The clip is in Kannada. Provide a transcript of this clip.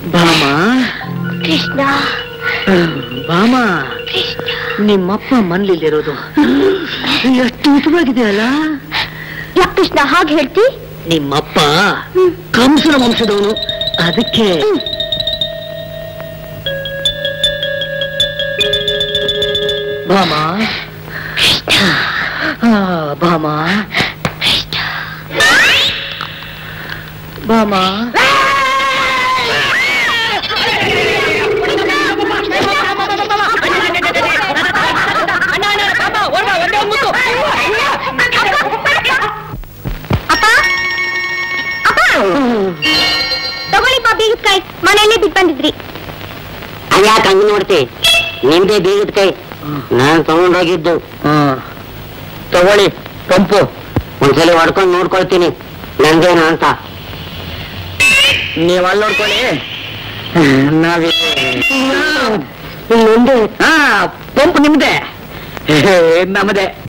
ಬಾಮ ಕೃಷ್ಣ ಬಾಮ ಕೃಷ್ಣ ನಿಮ್ಮಪ್ಪ ಮನ್ಲಿಲ್ಲಿರೋದು ಎಷ್ಟು ಉತ್ತಮವಾಗಿದೆ ಅಲ್ಲ ಯಾಕೆ ಕೃಷ್ಣ ಹಾಗೆ ಹೇಳ್ತಿ ನಿಮ್ಮಪ್ಪ ಕಂಸನ ವಂಶದವನು ಅದಕ್ಕೆ ಭಾಮ ಆ, ಭಾಮ ಭಾಮ ಅಪ್ಪ ಅಪ್ಪ ತಗೊಳ್ಳಿಪ್ಪ ಬೀಗದ ಮನೆಯಲ್ಲೇ ಬಿಟ್ಟು ಬಂದಿದ್ರಿ ಅದ್ಯಾಕೆ ಹಂಗ್ ನೋಡ್ತಿ ನಿಮ್ದೇ ಬೀಗದ ಕೈ ನಾನ್ ತಗೊಂಡೋಗಿದ್ದು ಆ, ತಗೊಳ್ಳಿ ಕಂಪು ಒಂದ್ಸಲಿ ಹೊಡ್ಕೊಂಡ್ ನೋಡ್ಕೊಳ್ತೀನಿ ನಂದೇನ ಅಂತ ನೀವ್ ಅಲ್ಲಿ ನೋಡ್ಕೊಳ್ಳಿ ನಾವೇ ಇನ್ನೊಂದು ಹಾ ಪಂಪ್ ನಿಮ್ದೆ ನಮ್ಮದೇ